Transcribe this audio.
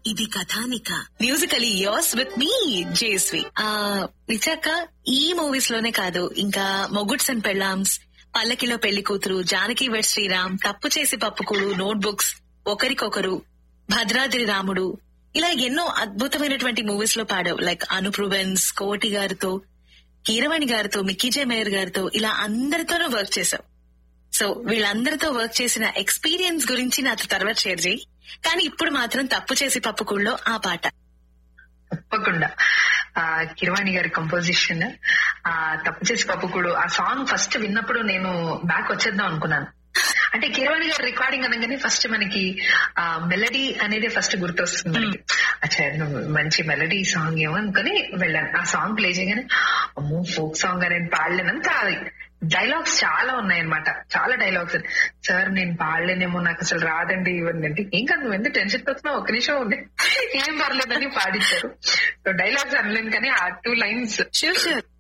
ఇది కథానిక musically yours with me Jaswi ఆ నిజాక ఈ మూవీస్ లోనే కాదు ఇంకా మొగుడ్స్ అండ్ పెళ్ళామ్స్ పల్లకిలో పెళ్లి కూతురు జానకి వెడ్ శ్రీరామ్ తప్పు చేసి పప్పుకూడు నోట్ బుక్స్ ఒకరికొకరు భద్రాద్రి రాముడు ఇలా ఎన్నో అద్భుతమైనటువంటి మూవీస్ లో పాడావు లైక్ అనుప్రూవెన్స్ కోటి గారితో కీరవాణి గారితో మిక్కీ జే మేయర్ గారితో ఇలా అందరితోనూ వర్క్ చేశావు సో వీళ్ళందరితో వర్క్ చేసిన ఎక్స్పీరియన్స్ గురించి నాతో తర్వాత షేర్ చేయి కానీ ఇప్పుడు మాత్రం తప్పు చేసి పప్పుకుళ్ళో ఆ పాట తప్పకుండా ఆ కిరవాణి గారి కంపోజిషన్ ఆ తప్పు చేసి పప్పుకుడు ఆ సాంగ్ ఫస్ట్ విన్నప్పుడు నేను బ్యాక్ వచ్చేద్దాం అనుకున్నాను అంటే కిరవాణి గారి రికార్డింగ్ అనగానే ఫస్ట్ మనకి ఆ మెలడీ అనేది ఫస్ట్ గుర్తొస్తుంది మనకి అచ్చా మంచి మెలడీ సాంగ్ ఏమో అనుకుని వెళ్ళాను ఆ సాంగ్ ప్లే చేయగానే అమ్మో ఫోక్ సాంగ్ అని పాడలేనంత అది డైలాగ్స్ చాలా ఉన్నాయన్నమాట చాలా డైలాగ్స్ సార్ నేను పాడలేనేమో నాకు అసలు రాదండి ఇవన్నీ అంటే ఏం కాదు నువ్వు ఎందుకు టెన్షన్ వస్తున్నావు ఒక నిమిషం ఉంది ఏం పర్లేదని పాడించారు సో డైలాగ్స్ అనలేను కానీ ఆ టూ లైన్స్ షూర్ షూర్